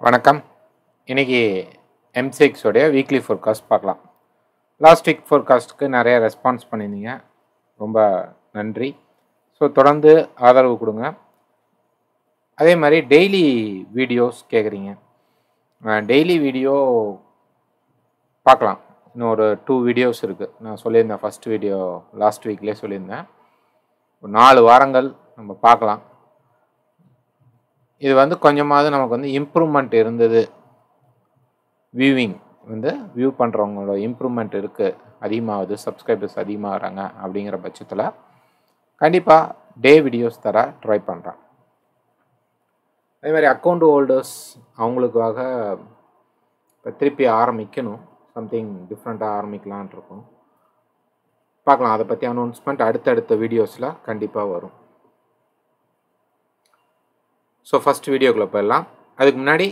வணக்கம் இன்னைக்கு M6 உடைய வீக்லி ஃபோர்காஸ்ட் பார்க்கலாம் லாஸ்ட் வீக் ஃபோர்காஸ்ட்டுக்கு நிறைய ரெஸ்பான்ஸ் பண்ணியிருந்தீங்க ரொம்ப நன்றி ஸோ தொடர்ந்து ஆதரவு கொடுங்க அதே மாதிரி டெய்லி வீடியோஸ் கேட்குறீங்க டெய்லி வீடியோ பார்க்கலாம் இன்னும் ஒரு டூ வீடியோஸ் இருக்குது நான் சொல்லியிருந்தேன் ஃபஸ்ட் வீடியோ லாஸ்ட் வீக்லேயே சொல்லியிருந்தேன் ஒரு நாலு வாரங்கள் நம்ம பார்க்கலாம் இது வந்து கொஞ்சமாவது நமக்கு வந்து இம்ப்ரூவ்மெண்ட் இருந்தது வியூவிங் வந்து வியூ பண்ணுறவங்களோட இம்ப்ரூவ்மெண்ட் இருக்குது அதிகமாகுது சப்ஸ்கிரைபர்ஸ் அதிகமாகறாங்க அப்படிங்கிற பட்சத்தில் கண்டிப்பாக டே வீடியோஸ் தர ட்ரை பண்ணுறேன் அதே மாதிரி அக்கௌண்ட் ஹோல்டர்ஸ் அவங்களுக்காக இப்போ திருப்பி ஆரம்பிக்கணும் சம்திங் டிஃப்ரெண்ட்டாக ஆரம்பிக்கலான் இருக்கும் பார்க்கலாம் அதை பற்றி அனௌன்ஸ்மெண்ட் அடுத்தடுத்த வீடியோஸில் கண்டிப்பாக வரும் ஸோ ஃபஸ்ட் வீடியோக்குள்ளே போயிடலாம் அதுக்கு முன்னாடி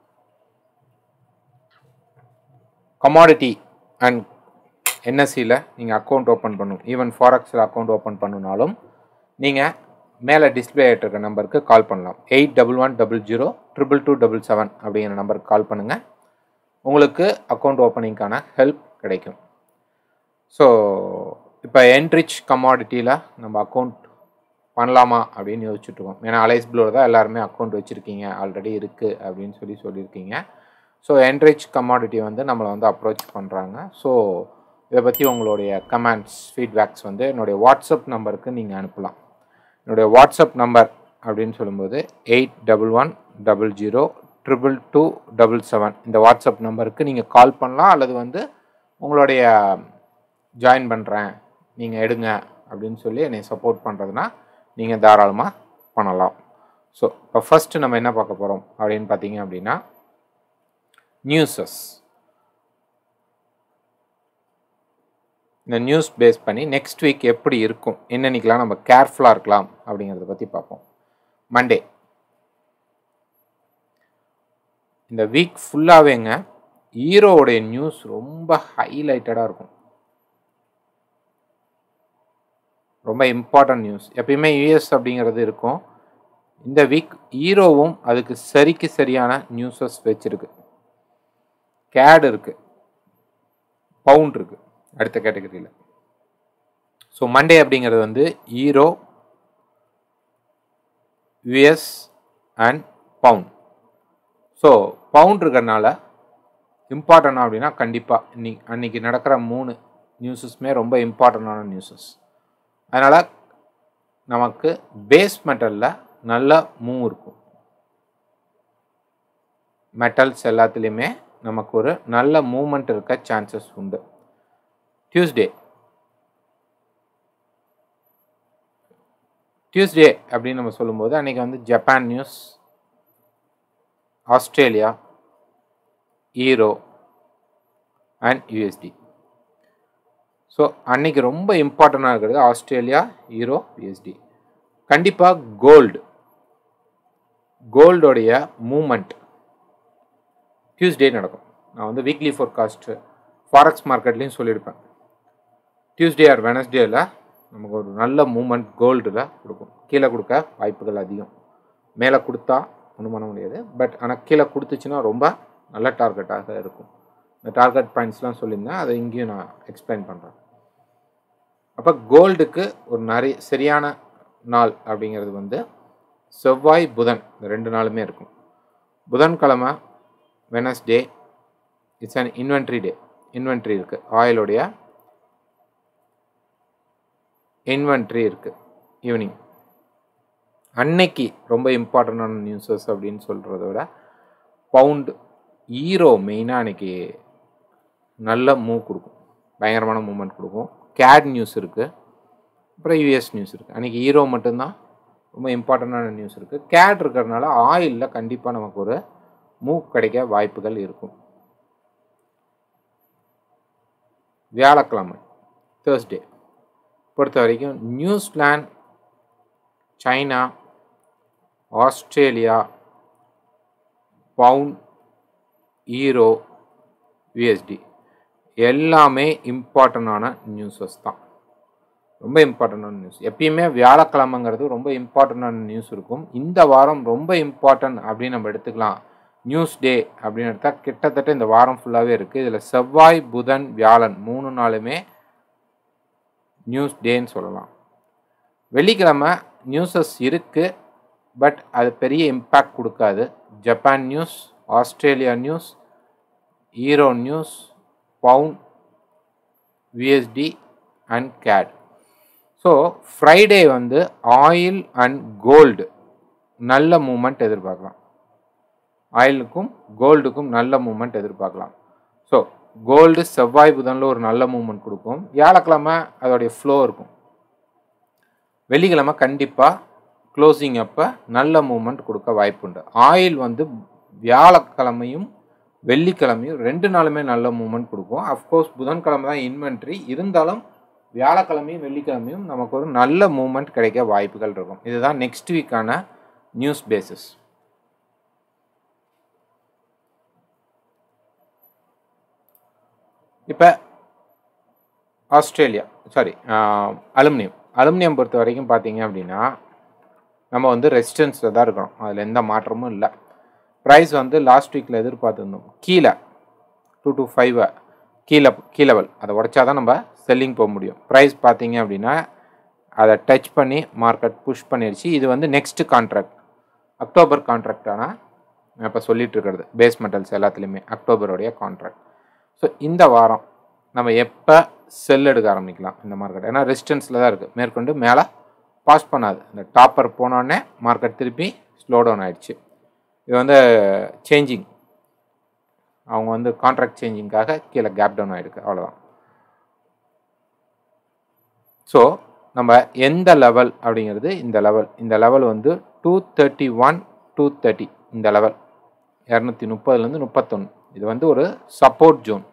கமாடிட்டி அண்ட் என்எஸ்சியில் நீங்கள் அக்கௌண்ட் ஓப்பன் பண்ணணும் ஈவன் ஃபாரக்ஸில் அக்கௌண்ட் ஓப்பன் பண்ணணுனாலும் நீங்கள் மேலே டிஸ்பிளே ஆகிட்டு இருக்க நம்பருக்கு கால் பண்ணலாம் eight double one double zero triple two double seven அப்படிங்கிற நம்பருக்கு கால் பண்ணுங்கள் உங்களுக்கு அக்கௌண்ட் ஓப்பனிங்க்கான ஹெல்ப் கிடைக்கும் ஸோ இப்போ என்ரிச் கமாடிட்டியில் நம்ம அக்கௌண்ட் பண்ணலாமா அப்படின்னு யோசிச்சுட்ருக்கோம் ஏன்னா அலைஸ் ப்ளூவில் தான் எல்லாருமே அக்கௌண்ட் வச்சுருக்கீங்க ஆல்ரெடி இருக்குது அப்படின்னு சொல்லி சொல்லியிருக்கீங்க ஸோ என்ரிச் கமாடிட்டி வந்து நம்மளை வந்து அப்ரோச் பண்ணுறாங்க ஸோ இதை பற்றி உங்களுடைய கமெண்ட்ஸ் ஃபீட்பேக்ஸ் வந்து என்னுடைய வாட்ஸ்அப் நம்பருக்கு நீங்கள் அனுப்பலாம் என்னுடைய வாட்ஸ்அப் நம்பர் அப்படின்னு சொல்லும்போது eight double one double zero triple two double seven இந்த வாட்ஸ்அப் நம்பருக்கு நீங்கள் கால் பண்ணலாம் அல்லது வந்து உங்களுடைய ஜாயின் பண்ணுறேன் நீங்கள் எடுங்க அப்படின்னு சொல்லி என்னை சப்போர்ட் பண்ணுறதுனா நீங்கள் தாராளமாக பண்ணலாம் ஸோ இப்போ ஃபஸ்ட்டு நம்ம என்ன பார்க்க போகிறோம் அப்படின்னு பார்த்தீங்க அப்படின்னா நியூஸஸ் இந்த நியூஸ் பேஸ் பண்ணி நெக்ஸ்ட் வீக் எப்படி இருக்கும் என்னன்னைக்கெலாம் நம்ம கேர்ஃபுல்லாக இருக்கலாம் அப்படிங்கிறத பற்றி பார்ப்போம் மண்டே இந்த வீக் ஃபுல்லாகவேங்க ஹீரோவுடைய நியூஸ் ரொம்ப ஹைலைட்டடாக இருக்கும் ரொம்ப இம்பார்ட்டன்ட் நியூஸ் எப்பயுமே யூஎஸ் அப்படிங்கிறது இருக்கும் இந்த வீக் ஹீரோவும் அதுக்கு சரிக்கு சரியான நியூஸஸ் வச்சிருக்கு கேட் இருக்கு பவுண்ட் இருக்கு அடுத்த கேட்டகரியில் ஸோ மண்டே அப்படிங்கிறது வந்து euro US and pound so pound இருக்கிறனால இம்பார்ட்டன்ட் அப்படின்னா கண்டிப்பாக இன்னைக்கு அன்னைக்கு நடக்கிற மூணு நியூஸஸுமே ரொம்ப இம்பார்ட்டண்டான நியூஸஸ் அதனால் நமக்கு பேஸ் மெட்டலில் நல்ல மூவ் இருக்கும் மெட்டல்ஸ் எல்லாத்துலேயுமே நமக்கு ஒரு நல்ல மூமெண்ட் இருக்க சான்சஸ் உண்டு டியூஸ்டே டியூஸ்டே அப்படின்னு நம்ம சொல்லும்போது அன்றைக்கி வந்து Japan news Australia euro and USD so அன்னைக்கு ரொம்ப இம்பார்ட்டண்ட்டாக இருக்கிறது ஆஸ்திரேலியா யூரோ யூஎஸ்டி கண்டிப்பாக கோல்டு கோல்டோடைய மூமெண்ட் டியூஸ்டே நடக்கும் நான் வந்து வீக்லி ஃபோர்காஸ்ட்டு ஃபாரெக்ஸ் மார்க்கெட்லேயும் சொல்லியிருப்பேன் டியூஸ்டே ஆர் வெனஸ்டேயில் நமக்கு ஒரு நல்ல மூமெண்ட் கோல்டில் கொடுக்கும் கீழே கொடுக்க வாய்ப்புகள் அதிகம் மேலே கொடுத்தா ஒன்றும் பண்ண முடியாது பட் ஆனால் கீழே கொடுத்துச்சுன்னா ரொம்ப நல்ல டார்கெட்டாக இருக்கும் இந்த டார்கெட் பாயிண்ட்ஸ்லாம் சொல்லியிருந்தேன் அதை இங்கேயும் நான் எக்ஸ்பிளைன் பண்ணுறேன் அப்போ கோல்டுக்கு ஒரு நிறைய சரியான நாள் அப்படிங்கிறது வந்து செவ்வாய் புதன் இந்த ரெண்டு நாளுமே இருக்கும் புதன்கிழமை Wednesday it's an inventory day inventory இருக்குது ஆயிலுடைய இன்வென்ட்ரி இருக்குது ஈவினிங் அன்னைக்கு ரொம்ப இம்பார்ட்டண்டான நியூஸஸ் அப்படின்னு சொல்கிறத விட பவுண்டு ஹீரோ மெயினாக அன்றைக்கி நல்ல மூவ் கொடுக்கும் பயங்கரமான மூமெண்ட் கொடுக்கும் கேட் நியூஸ் இருக்குது அப்புறம் யூஎஸ் நியூஸ் இருக்குது அன்றைக்கி ஹீரோ மட்டும்தான் ரொம்ப இம்பார்ட்டண்டான நியூஸ் இருக்குது கேட் இருக்கிறதுனால ஆயிலில் கண்டிப்பாக நமக்கு ஒரு மூவ் கிடைக்க வாய்ப்புகள் இருக்கும் வியாழக்கிழமை தேர்ஸ்டே பொறுத்த வரைக்கும் New Zealand China Australia pound euro USD எல்லாமே இம்பார்ட்டண்டான நியூஸஸ் தான் ரொம்ப இம்பார்ட்டண்டான நியூஸ் எப்பயுமே வியாழக்கிழமைங்கிறது ரொம்ப இம்பார்ட்டண்டான நியூஸ் இருக்கும் இந்த வாரம் ரொம்ப இம்பார்ட்டன்ட் அப்படின்னு நம்ம எடுத்துக்கலாம் நியூஸ் டே அப்படின்னு எடுத்தால் கிட்டத்தட்ட இந்த வாரம் ஃபுல்லாகவே இருக்குது இதில் செவ்வாய் புதன் வியாழன் மூணு நாளுமே நியூஸ் டேன்னு சொல்லலாம் வெள்ளிக்கிழமை நியூஸஸ் இருக்குது பட் அது பெரிய இம்பேக்ட் கொடுக்காது Japan news Australia news euro news pound USD and CAD so Friday வந்து ஆயில் அண்ட் கோல்டு நல்ல மூமெண்ட் எதிர்பார்க்கலாம் ஆயிலுக்கும் கோல்டுக்கும் நல்ல மூமெண்ட் எதிர்பார்க்கலாம் ஸோ கோல்டு செவ்வாய் புதனில் ஒரு நல்ல மூமெண்ட் கொடுக்கும் வியாழக்கிழமை அதோடைய ஃப்ளோ இருக்கும் வெள்ளிக்கிழமை கண்டிப்பாக க்ளோசிங் அப்போ நல்ல மூமெண்ட் கொடுக்க வாய்ப்புண்டு ஆயில் வந்து வியாழக்கிழமையும் வெள்ளிக்கிழமையும் ரெண்டு நாளுமே நல்ல மூமெண்ட் கொடுக்கும் அஃப்கோர்ஸ் புதன்கிழமை தான் இன்வென்ட்ரி இருந்தாலும் வியாழக்கிழமையும் வெள்ளிக்கிழமையும் நமக்கு ஒரு நல்ல மூமெண்ட் கிடைக்க வாய்ப்புகள் இருக்கும் இதுதான் நெக்ஸ்ட் வீக்கான நியூஸ் பேசிஸ் இப்போ ஆஸ்திரேலியா சாரி அலுமினியம் அலுமினியம் பொறுத்த வரைக்கும் பார்த்தீங்க அப்படின்னா நம்ம வந்து ரெசிஸ்டன்ஸில் தான் இருக்கிறோம் அதில் எந்த மாற்றமும் இல்லை ப்ரைஸ் வந்து லாஸ்ட் வீக்கில் எதிர்பார்த்துருந்தோம் கீழே டூ டு ஃபைவ் கீழே கீ லெவல் அதை உடச்சா தான் நம்ம செல்லிங் போக முடியும் ப்ரைஸ் பார்த்தீங்க அப்படின்னா அதை டச் பண்ணி மார்க்கெட் புஷ் பண்ணிடுச்சு இது வந்து நெக்ஸ்ட்டு கான்ட்ராக்ட் அக்டோபர் கான்ட்ராக்ட் ஆனால் நான் இப்போ சொல்லிட்டு இருக்கிறது பேஸ் மெட்டல்ஸ் எல்லாத்துலேயுமே அக்டோபருடைய கான்ட்ராக்ட் ஸோ இந்த வாரம் நம்ம எப்போ செல் எடுக்க ஆரம்பிக்கலாம் இந்த மார்க்கெட் ஏன்னா ரெசிஸ்டன்ஸில் தான் இருக்குது மேற்கொண்டு மேலே பாஸ் பண்ணாது இந்த டாப்பர் போனோடனே மார்க்கெட் திருப்பி ஸ்லோ டவுன் ஆயிடுச்சு இது வந்து சேஞ்சிங் அவங்க வந்து கான்ட்ராக்ட் சேஞ்சிங்காக கீழே கேப் டவுன் ஆகிருக்கு அவ்வளோதான் ஸோ நம்ம எந்த லெவல் அப்படிங்கிறது இந்த லெவல் இந்த லெவல் வந்து two thirty one two thirty இந்த லெவல் இரநூத்தி முப்பதுலேருந்து முப்பத்தொன்று இது வந்து ஒரு சப்போர்ட் ஜோன்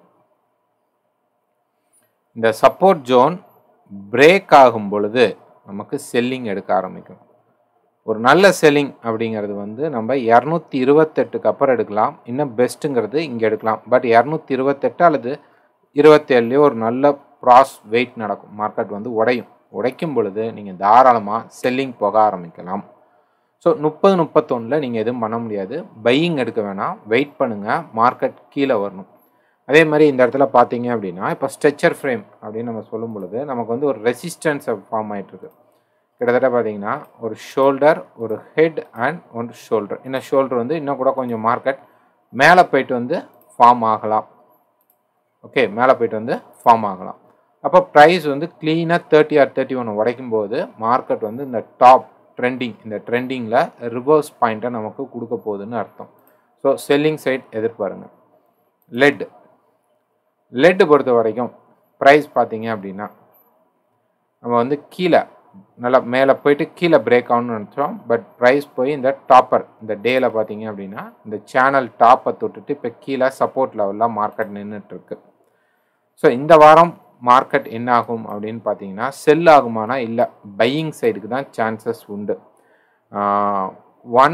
இந்த சப்போர்ட் ஜோன் பிரேக் ஆகும் பொழுது நமக்கு செல்லிங் எடுக்க ஆரம்பிக்கும் ஒரு நல்ல செல்லிங் அப்படிங்கிறது வந்து நம்ம இரநூத்தி இருபத்தெட்டுக்கு அப்புறம் எடுக்கலாம் இன்னும் பெஸ்ட்டுங்கிறது இங்கே எடுக்கலாம் பட் இரநூத்தி இருபத்தெட்டு அல்லது இருபத்தேழுலேயோ ஒரு நல்ல ப்ராஸ் வெயிட் நடக்கும் மார்க்கெட் வந்து உடையும் உடைக்கும் பொழுது நீங்கள் தாராளமாக செல்லிங் போக ஆரம்பிக்கலாம் ஸோ முப்பது முப்பத்தொன்னில் நீங்கள் எதுவும் பண்ண முடியாது பையிங் எடுக்க வேணாம் வெயிட் பண்ணுங்கள் மார்க்கெட் கீழே வரணும் அதே மாதிரி இந்த இடத்துல பார்த்தீங்க அப்படின்னா இப்போ ஸ்ட்ரெச்சர் ஃப்ரேம் அப்படின்னு நம்ம சொல்லும் பொழுது நமக்கு வந்து ஒரு ரெசிஸ்டன்ஸ் ஃபார்ம் ஆகிட்டுருக்கு கிட்டத்தட்ட பார்த்தீங்கன்னா ஒரு ஷோல்டர் ஒரு ஹெட் அண்ட் ஒன் ஷோல்டர் இன்னும் ஷோல்டர் வந்து இன்னும் கூட கொஞ்சம் மார்க்கெட் மேலே போயிட்டு வந்து ஃபார்ம் ஆகலாம் ஓகே மேலே போயிட்டு வந்து ஃபார்ம் ஆகலாம் அப்போ ப்ரைஸ் வந்து க்ளீனாக தேர்ட்டி ஆர் தேர்ட்டி ஒன் உடைக்கும் போது மார்க்கெட் வந்து இந்த டாப் ட்ரெண்டிங் இந்த ட்ரெண்டிங்கில் ரிவர்ஸ் பாயிண்ட்டை நமக்கு கொடுக்க போகுதுன்னு அர்த்தம் ஸோ செல்லிங் சைட் எதிர்பாருங்க லெட் லெட்டு பொறுத்த வரைக்கும் ப்ரைஸ் பார்த்தீங்க அப்படின்னா நம்ம வந்து கீழே நல்லா மேலே போயிட்டு கீழே பிரேக் ஆகணும்னு நினச்சோம் பட் ப்ரைஸ் போய் இந்த டாப்பர் இந்த டேயில் பார்த்தீங்க அப்படின்னா இந்த சேனல் டாப்பை தொட்டுட்டு இப்போ கீழே சப்போர்ட் லெவலில் மார்க்கெட் நின்றுட்டுருக்கு ஸோ இந்த வாரம் மார்க்கெட் என்ன ஆகும் அப்படின்னு பார்த்தீங்கன்னா செல் ஆகுமானா இல்லை பையிங் சைடுக்கு தான் சான்சஸ் உண்டு ஒன்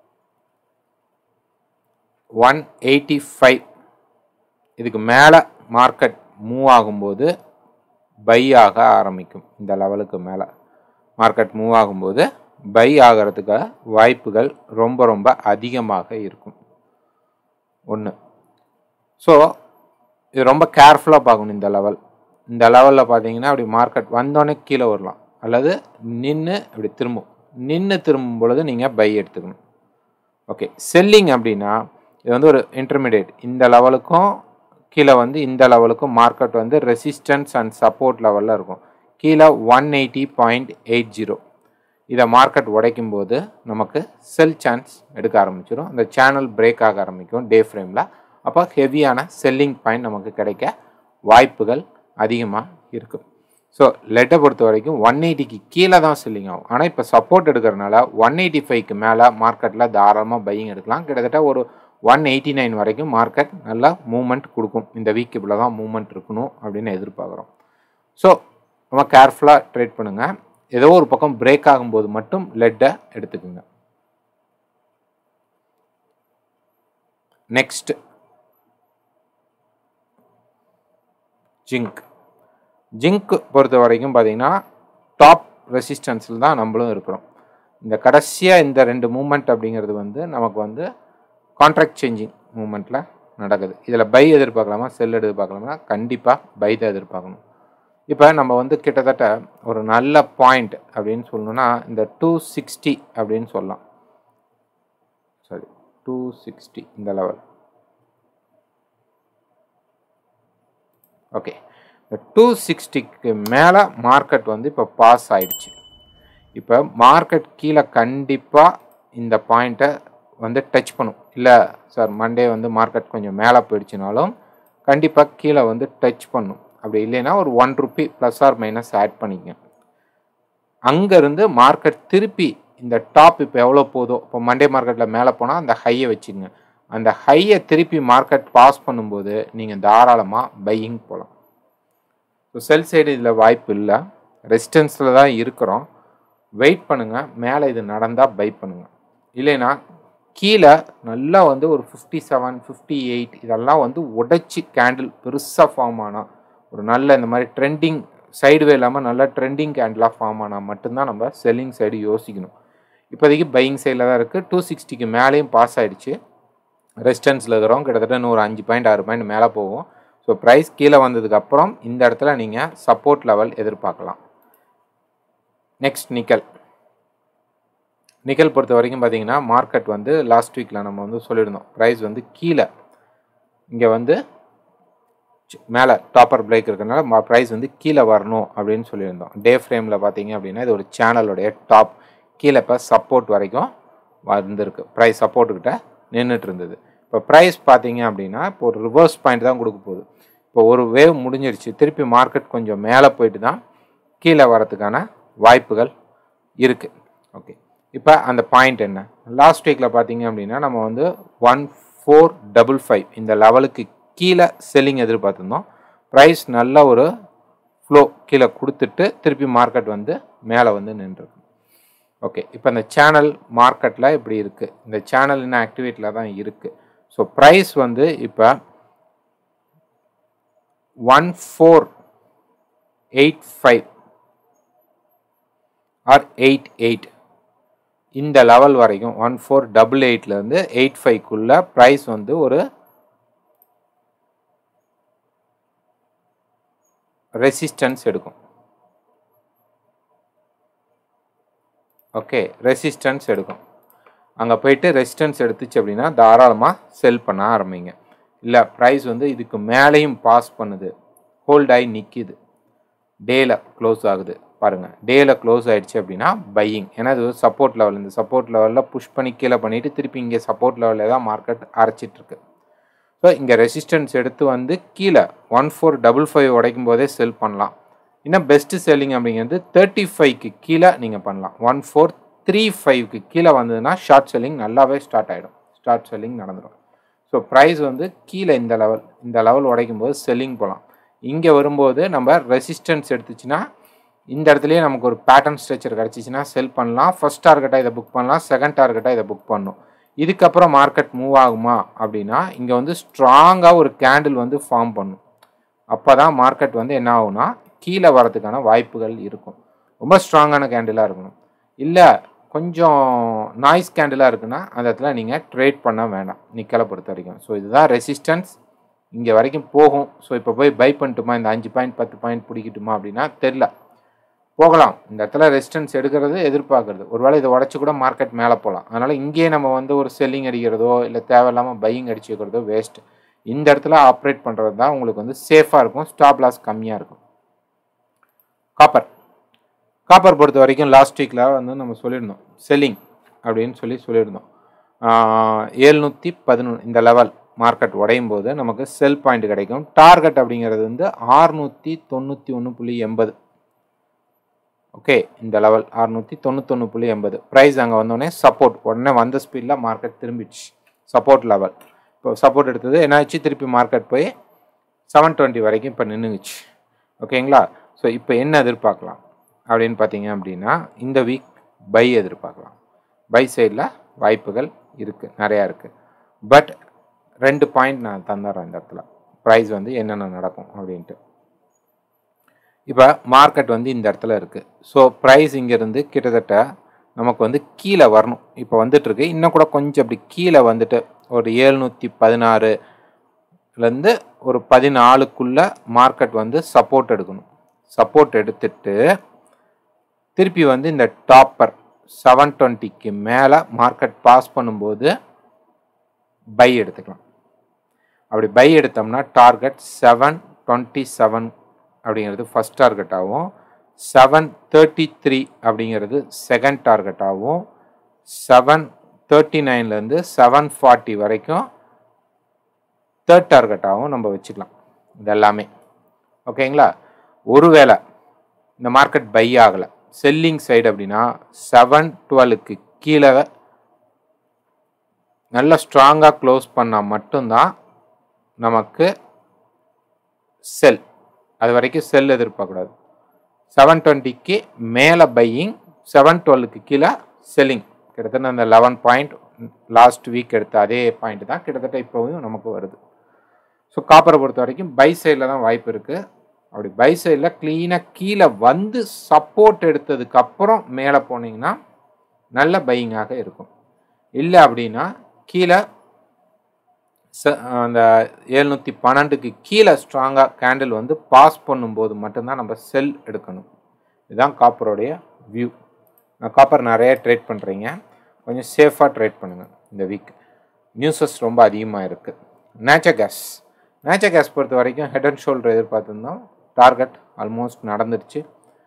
ஒன் எயிட்டி ஃபைவ் இதுக்கு மேலே மார்க்கெட் மூவ் ஆகும்போது பை ஆக ஆரம்பிக்கும் இந்த லெவலுக்கு மேலே மார்க்கெட் மூவ் ஆகும்போது பை ஆகிறதுக்கு வாய்ப்புகள் ரொம்ப ரொம்ப அதிகமாக இருக்கும் ஒன்று ஸோ இது ரொம்ப கேர்ஃபுல்லாக பார்க்கணும் இந்த லெவல் இந்த லெவலில் பார்த்தீங்கன்னா அப்படி மார்க்கெட் வந்தோடனே கீழே வரலாம் அல்லது நின்று அப்படி திரும்பும் நின்று திரும்பும் பொழுது நீங்கள் பை எடுத்துக்கணும் ஓகே செல்லிங் அப்படின்னா இது வந்து ஒரு இன்டர்மீடியேட் இந்த லெவலுக்கும் கீழே வந்து இந்த லெவலுக்கும் மார்க்கெட் வந்து ரெசிஸ்டன்ஸ் அண்ட் சப்போர்ட் லெவலில் இருக்கும் கீழே one eighty point eight zero இதை மார்க்கெட் உடைக்கும் போது நமக்கு செல் சான்ஸ் எடுக்க ஆரம்பிச்சிடும் அந்த சேனல் பிரேக் ஆக ஆரம்பிக்கும் டே ஃப்ரேமில் அப்போ ஹெவியான செல்லிங் பாயிண்ட் நமக்கு கிடைக்க வாய்ப்புகள் அதிகமாக இருக்கும் ஸோ லெட்டை பொறுத்த வரைக்கும் ஒன் எயிட்டிக்கு கீழே தான் செல்லிங் ஆகும் ஆனால் இப்போ சப்போர்ட் எடுக்கிறனால ஒன் எயிட்டி ஃபைவ்க்கு மேலே மார்க்கெட்டில் தாராளமாக பையிங் எடுக்கலாம் கிட்டத்தட்ட ஒரு ஒன் எயிட்டி நைன் வரைக்கும் மார்க்கெட் நல்லா மூமெண்ட் கொடுக்கும் இந்த வீக் இப்படி தான் மூமெண்ட் இருக்கணும் அப்படின்னு எதிர்பார்க்குறோம் ஸோ ரொம்ப கேர்ஃபுல்லாக ட்ரேட் பண்ணுங்கள் ஏதோ ஒரு பக்கம் பிரேக் ஆகும்போது மட்டும் லெட்டை எடுத்துக்குங்க நெக்ஸ்ட் ஜிங்க் ஜிங்க் பொறுத்த வரைக்கும் பார்த்தீங்கன்னா டாப் ரெசிஸ்டன்ஸில் தான் நம்மளும் இருக்கிறோம் இந்த கடைசியாக இந்த ரெண்டு மூமெண்ட் அப்படிங்கிறது வந்து நமக்கு வந்து கான்ட்ராக்ட் சேஞ்சிங் மூமெண்ட்டில் நடக்குது இதில் பை எதிர்பார்க்கலாமா செல் எதிர்பார்க்கலாமா கண்டிப்பாக பை தான் எதிர்பார்க்கணும் இப்போ நம்ம வந்து கிட்டத்தட்ட ஒரு நல்ல பாயிண்ட் அப்படின்னு சொல்லணும்னா இந்த டூ சிக்ஸ்டி அப்படின்னு சொல்லலாம் சாரி டூ சிக்ஸ்டி இந்த லெவல் ஓகே இந்த டூ சிக்ஸ்டிக்கு மேலே மார்க்கெட் வந்து இப்போ பாஸ் ஆயிடுச்சு இப்போ மார்க்கெட் கீழே கண்டிப்பாக இந்த பாயிண்ட்டை வந்து டச் பண்ணும் இல்லை சார் மண்டே வந்து மார்க்கெட் கொஞ்சம் மேலே போயிடுச்சுனாலும் கண்டிப்பாக கீழே வந்து டச் பண்ணும் அப்படி இல்லைன்னா ஒரு one rupee plus or minus add பண்ணிக்கங்க அங்கேருந்து மார்க்கெட் திருப்பி இந்த டாப் இப்போ எவ்வளோ போதோ இப்போ மண்டே மார்க்கெட்டில் மேலே போனால் அந்த ஹையை வச்சுங்க அந்த ஹையை திருப்பி மார்க்கெட் பாஸ் பண்ணும்போது நீங்கள் தாராளமாக பையிங் போகலாம் ஸோ செல் சைடு இதில் வாய்ப்பு இல்லை ரெசிஸ்டன்ஸில் தான் இருக்கிறோம் வெயிட் பண்ணுங்கள் மேலே இது நடந்தால் பை பண்ணுங்கள் இல்லைன்னா கீழே நல்லா வந்து ஒரு ஃபிஃப்டி செவன் ஃபிஃப்டி எயிட் இதெல்லாம் வந்து உடைச்சி கேண்டில் பெருசாக ஃபார்ம் ஆனால் ஒரு நல்ல இந்த மாதிரி ட்ரெண்டிங் சைடுவே இல்லாமல் நல்ல ட்ரெண்டிங் கேண்டிலாக ஃபார்ம் ஆனால் மட்டும்தான் நம்ம செல்லிங் சைடு யோசிக்கணும் இப்போதைக்கு பையிங் சைடில் தான் இருக்குது டூ சிக்ஸ்டிக்கு மேலேயும் பாஸ் ஆகிடுச்சு ரெசிஸ்டன்ஸில் இருக்கிறோம் கிட்டத்தட்ட இன்னும் அஞ்சு பாயிண்ட் ஆறு பாயிண்ட் மேலே போகும் ஸோ ப்ரைஸ் கீழே வந்ததுக்கப்புறம் இந்த இடத்துல நீங்கள் சப்போர்ட் லெவல் எதிர்பார்க்கலாம் நெக்ஸ்ட் நிக்கல் நிக்கல் பொறுத்த வரைக்கும் பார்த்தீங்கன்னா மார்க்கெட் வந்து லாஸ்ட் வீக்கில் நம்ம வந்து சொல்லியிருந்தோம் ப்ரைஸ் வந்து கீழே இங்கே வந்து மேலே டாப்பர் பிரேக் இருக்கிறனால ப்ரைஸ் வந்து கீழே வரணும் அப்படின்னு சொல்லியிருந்தோம் டே ஃப்ரேமில் பார்த்தீங்க அப்படின்னா இது ஒரு சேனலுடைய டாப் கீழே இப்போ சப்போர்ட் வரைக்கும் வந்திருக்கு ப்ரைஸ் சப்போர்ட்டுக்கிட்ட நின்றுட்டு இருந்தது இப்போ ப்ரைஸ் பார்த்தீங்க அப்படின்னா இப்போ ஒரு ரிவர்ஸ் பாயிண்ட் தான் கொடுக்க போகுது இப்போ ஒரு வேவ் முடிஞ்சிருச்சு திருப்பி மார்க்கெட் கொஞ்சம் மேலே போயிட்டு தான் கீழே வரதுக்கான வாய்ப்புகள் இருக்குது ஓகே இப்போ அந்த பாயிண்ட் என்ன லாஸ்ட் வீக்கில் பார்த்தீங்க அப்படின்னா நம்ம வந்து ஒன் ஃபோர் டபுள் ஃபைவ் இந்த லெவலுக்கு கீழே செல்லிங் எதிர்பார்த்துருந்தோம் ப்ரைஸ் நல்ல ஒரு ஃப்ளோ கீழே கொடுத்துட்டு திருப்பி மார்க்கெட் வந்து மேலே வந்து நின்றுருக்கு ஓகே இப்போ இந்த சேனல் மார்க்கெட்டில் இப்படி இருக்குது இந்த சேனல் இன்னும் ஆக்டிவேட்டில் தான் இருக்குது ஸோ ப்ரைஸ் வந்து இப்போ one four eight five or eight eight இந்த லெவல் வரைக்கும் ஒன் ஃபோர் டபுள் எயிட்லேருந்து எயிட் ஃபைவ்க்குள்ளே ப்ரைஸ் வந்து ஒரு ரெசிஸ்டன்ஸ் எடுக்கும் ஓகே ரெசிஸ்டன்ஸ் எடுக்கும் அங்கே போயிட்டு ரெசிஸ்டன்ஸ் எடுத்துச்சு அப்படின்னா தாராளமாக செல் பண்ண ஆரம்பிங்க இல்லை ப்ரைஸ் வந்து இதுக்கு மேலேயும் பாஸ் பண்ணுது ஹோல்ட் ஆகி நிற்கிது டேயில் க்ளோஸ் ஆகுது பாருங்கள் டேயில் க்ளோஸ் ஆகிடுச்சு அப்படின்னா பையிங் ஏன்னா இது சப்போர்ட் லெவல் இந்த சப்போர்ட் லெவலில் புஷ் பண்ணி கீழே பண்ணிவிட்டு திருப்பி இங்கே சப்போர்ட் லெவலில் தான் மார்க்கெட் அரைச்சிட்ருக்கு ஸோ இங்கே ரெசிஸ்டன்ஸ் எடுத்து வந்து கீழே ஒன் ஃபோர் டபுள் ஃபைவ் உடைக்கும் போதே செல் பண்ணலாம் இன்னும் பெஸ்ட்டு செல்லிங் அப்படிங்கிறது தேர்ட்டி ஃபைவ்க்கு கீழே நீங்கள் பண்ணலாம் ஒன் ஃபோர் த்ரீ ஃபைவ்க்கு கீழே வந்ததுன்னா ஷார்ட் செல்லிங் நல்லாவே ஸ்டார்ட் ஆகிடும் ஸ்டார்ட் செல்லிங் நடந்துடும் ஸோ ப்ரைஸ் வந்து கீழே இந்த லெவல் இந்த லெவல் உடைக்கும் போது செல்லிங் போகலாம் இங்கே வரும்போது நம்ம ரெசிஸ்டன்ஸ் எடுத்துச்சுன்னா இந்த இடத்துலையே நமக்கு ஒரு பேட்டர்ன் ஸ்ட்ரக்சர் கிடச்சிச்சின்னா செல் பண்ணலாம் ஃபஸ்ட் டார்கெட்டாக இதை புக் பண்ணலாம் செகண்ட் டார்கெட்டாக இதை புக் பண்ணணும் இதுக்கப்புறம் மார்க்கெட் மூவ் ஆகுமா அப்படின்னா இங்கே வந்து ஸ்ட்ராங்காக ஒரு கேண்டில் வந்து ஃபார்ம் பண்ணும் அப்போ தான் மார்க்கெட் வந்து என்ன ஆகும்னா கீழே வரதுக்கான வாய்ப்புகள் இருக்கும் ரொம்ப ஸ்ட்ராங்கான கேண்டிலாக இருக்கணும் இல்லை கொஞ்சம் நாய்ஸ் கேண்டிலாக இருக்குன்னா அந்த இடத்துல நீங்கள் ட்ரேட் பண்ண வேண்டாம் நிக்கலை பொறுத்த வரைக்கும் ஸோ இதுதான் ரெசிஸ்டன்ஸ் இங்கே வரைக்கும் போகும் ஸோ இப்போ போய் பை பண்ணிட்டுமா இந்த அஞ்சு பாயிண்ட் பத்து பாயிண்ட் பிடிக்கட்டுமா அப்படின்னா தெரில போகலாம் இந்த இடத்துல ரெசிஸ்டன்ஸ் எடுக்கிறது எதிர்பார்க்கறது ஒருவேளை இதை உடச்சி கூட மார்க்கெட் மேலே போகலாம் அதனால் இங்கேயே நம்ம வந்து ஒரு செல்லிங் அடிக்கிறதோ இல்லை தேவையில்லாமல் பையிங் அடிச்சு வைக்கிறதோ வேஸ்ட் இந்த இடத்துல ஆப்ரேட் பண்ணுறது தான் உங்களுக்கு வந்து சேஃபாக இருக்கும் ஸ்டாப் லாஸ் கம்மியாக இருக்கும் காப்பர் காப்பர் பொறுத்த வரைக்கும் லாஸ்ட் வீக்கில் வந்து நம்ம சொல்லியிருந்தோம் செல்லிங் அப்படின்னு சொல்லி சொல்லியிருந்தோம் ஏழ்நூற்றி பதினொன்று இந்த லெவல் மார்க்கெட் உடையும் போது நமக்கு செல் பாயிண்ட் கிடைக்கும் டார்கெட் அப்படிங்கிறது வந்து ஆறுநூற்றி தொண்ணூற்றி ஒன்று புள்ளி எண்பது ஓகே இந்த லெவல் அறுநூற்றி தொண்ணூத்தொன்று புள்ளி எண்பது ப்ரைஸ் அங்கே வந்தோடனே சப்போர்ட் உடனே வந்த ஸ்பீடில் மார்க்கெட் திரும்பிடுச்சு சப்போர்ட் லெவல் இப்போ சப்போர்ட் எடுத்தது என்னாச்சு திருப்பி மார்க்கெட் போய் செவன் டுவெண்ட்டி வரைக்கும் இப்போ நின்றுச்சு ஓகேங்களா ஸோ இப்போ என்ன எதிர்பார்க்கலாம் அப்படின்னு பார்த்தீங்க அப்படின்னா இந்த வீக் பை எதிர்பார்க்கலாம் பை சைடில் வாய்ப்புகள் இருக்குது நிறையா இருக்குது பட் ரெண்டு பாயிண்ட் நான் தந்துடுறேன் இந்த இடத்துல ப்ரைஸ் வந்து என்னென்ன நடக்கும் அப்படின்ட்டு இப்போ மார்க்கெட் வந்து இந்த இடத்துல இருக்குது ஸோ ப்ரைஸ் இங்கேருந்து கிட்டத்தட்ட நமக்கு வந்து கீழே வரணும் இப்போ வந்துட்டுருக்கு இன்னும் கூட கொஞ்சம் அப்படி கீழே வந்துட்டு ஒரு ஏழ்நூற்றி பதினாறுலேருந்து ஒரு பதினாலுக்குள்ளே மார்க்கெட் வந்து சப்போர்ட் எடுக்கணும் சப்போர்ட் எடுத்துட்டு திருப்பி வந்து இந்த டாப்பர் செவன் டுவெண்ட்டிக்கு மேலே மார்க்கெட் பாஸ் பண்ணும்போது பை எடுத்துக்கலாம் அப்படி பை எடுத்தோம்னா டார்கெட் செவன் டுவெண்ட்டி செவன் அப்படிங்கிறது ஃபஸ்ட் டார்கெட்டாகவும் செவன் தேர்ட்டி த்ரீ அப்படிங்கிறது செகண்ட் டார்கெட்டாகவும் செவன் தேர்ட்டி நைன்லேருந்து செவன் ஃபார்ட்டி வரைக்கும் தேர்ட் டார்கெட்டாகவும் நம்ம வச்சுக்கலாம் இது எல்லாமே ஓகேங்களா ஒருவேளை இந்த மார்க்கெட் பை ஆகலை செல்லிங் சைடு அப்படின்னா செவன் டுவெலுக்கு கீழே நல்லா ஸ்ட்ராங்காக க்ளோஸ் பண்ணால் மட்டும்தான் நமக்கு செல் அது வரைக்கும் செல் எதிர்பார்க்கக்கூடாது செவன் டுவெண்ட்டிக்கு மேலே பையிங் செவன் டுவெல்லுக்கு கீழே செல்லிங் கிட்டத்தட்ட அந்த லெவன் பாயிண்ட் லாஸ்ட் வீக் எடுத்த அதே பாயிண்ட் தான் கிட்டத்தட்ட இப்போவும் நமக்கு வருது ஸோ காப்பரை பொறுத்த வரைக்கும் பை சைடில் தான் வாய்ப்பு இருக்குது அப்படி பை சைடில் க்ளீனாக கீழே வந்து சப்போர்ட் எடுத்ததுக்கு அப்புறம் மேலே போனீங்கன்னா நல்ல பையிங்காக இருக்கும் இல்லை அப்படின்னா கீழே ச அந்த எழுநூற்றி பன்னெண்டுக்கு கீழே ஸ்ட்ராங்காக கேண்டில் வந்து பாஸ் பண்ணும்போது மட்டும்தான் நம்ம செல் எடுக்கணும் இதுதான் காப்பருடைய வியூ நான் காப்பர் நிறைய ட்ரேட் பண்ணுறீங்க கொஞ்சம் சேஃபாக ட்ரேட் பண்ணுங்கள் இந்த வீக் நியூஸஸ் ரொம்ப அதிகமாக இருக்குது நேச்சர் கேஸ் நேச்சர் கேஸ் பொறுத்த வரைக்கும் ஹெட் அண்ட் ஷோல்டர் எதிர்பார்த்துருந்தோம் டார்கெட் ஆல்மோஸ்ட் நடந்துருச்சு